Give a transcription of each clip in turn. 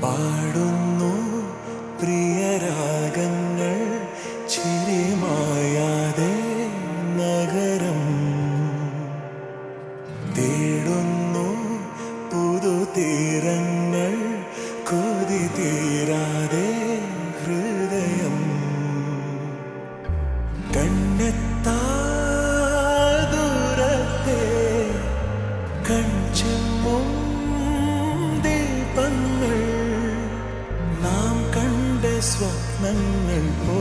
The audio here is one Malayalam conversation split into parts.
പാടുന്നു പ്രിയരാഗങ്ങൾ ചിരിമായാതെ നഗരം തേടുന്നു പുതുതീരങ്ങൾ കൊതി തീരാതെ ഹൃദയം കണ്ണെത്താ ദൂരത്തെ കൺചെമ്മും ദീപങ്ങൾ നാം കണ്ട സ്വപ്നങ്ങൾ പോ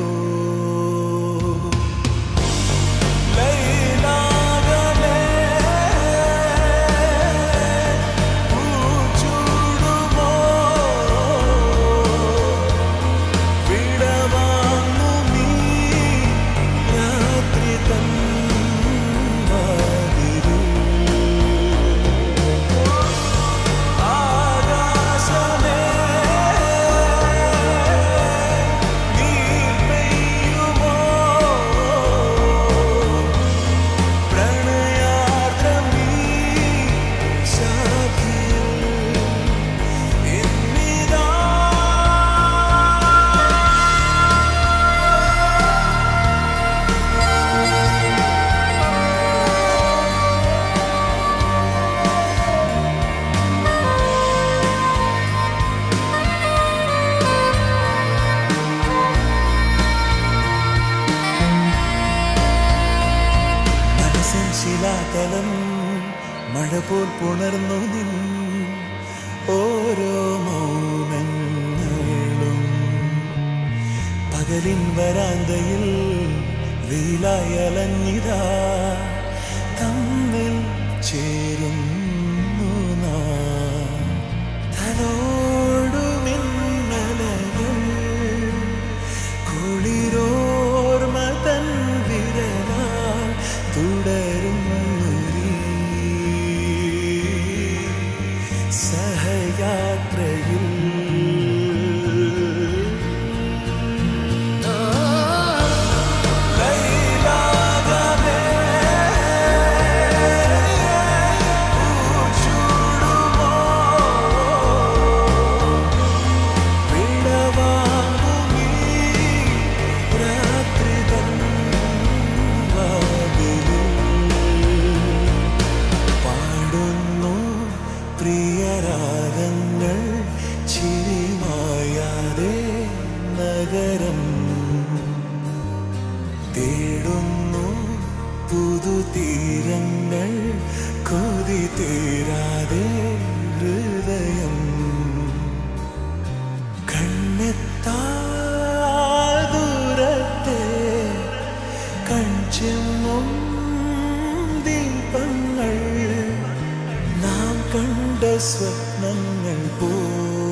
ലൈലാകലേ, പൂച്ചൂടുമോ, വിടവാങ്ങു നീ രാത്രി തൻ വാതിലിൽ. ആകാശമേ നീ പെയ്യുമോ പ്രണയാർദ്രമീ ശാഖയിൽ എന്നിതാ മനസ്സിൻ ശിലാതലം മഴ പോൽ പുണർന്നു നിൻ ഓരോ മൗനങ്ങളും പകലിൻ വരാന്തയിൽ വെയിലായി അലഞ്ഞിതാ തമ്മിൽ ചേരുന്നു നാം തലോടുമിന്നലകൾ കുളിരോർമ തൻ വിരലാൽ തുടരുന്നൊരീ സഹയാത്രയിൽ ലൈലാകമേ, പൂച്ചൂടുമോ, വിടവാങ്ങുമീ രാത്രി തൻ വാതിലിൽ. പാടുന്നു പ്രിയരാഗങ്ങൾ ചിരിമായാതെ നഗരം തേടുന്നു പുതുതീരങ്ങൾ കൊതി തീരാതെ ഹൃദയം കണ്ണെത്താ ദൂരത്തെ കൺചെമ്മും ദീപങ്ങൾ നാം കണ്ട സ്വപ്നങ്ങൾ പോ